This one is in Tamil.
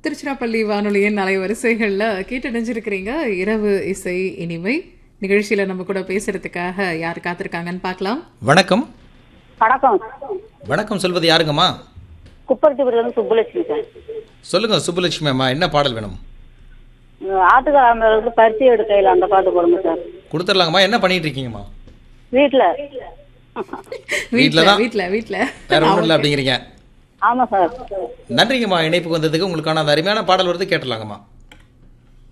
திருச்சிராப்பள்ளி வானொலியின் அலைவரிசைகள்ல கேட்டடைஞ்சிருக்கிறீங்க இரவு இசை இனிமை நிகழ்ச்சியில நம்ம கூட பேசுறதுக்காக யார் காத்திருக்காங்கன்னு பார்க்கலாம் வணக்கம் வணக்கம் வணக்கம் சொல்வது யாருங்கம்மா குப்பரத்திபுரம் சுப்புலட்சுமி சார் சொல்லுங்க சுப்புலட்சுமி அம்மா என்ன பாடல் வேணும் ஆட்டுக்காரங்களுக்கு பருத்தி எடுக்கையில் அந்த பாட்டு போடுங்க சார் கொடுத்துடலாங்கம்மா என்ன பண்ணிட்டு இருக்கீங்கம்மா வீட்டில் வீட்ல தான். வீட்ல வீட்ல வேற ஒன்றும் இல்லை அப்படிங்கிறீங்க ஆமாம் சார் நன்றிங்கம்மா இணைப்புக்கு வந்ததுக்கு உங்களுக்கான அந்த அருமையான பாடல் வருது கேட்டலாங்கம்மா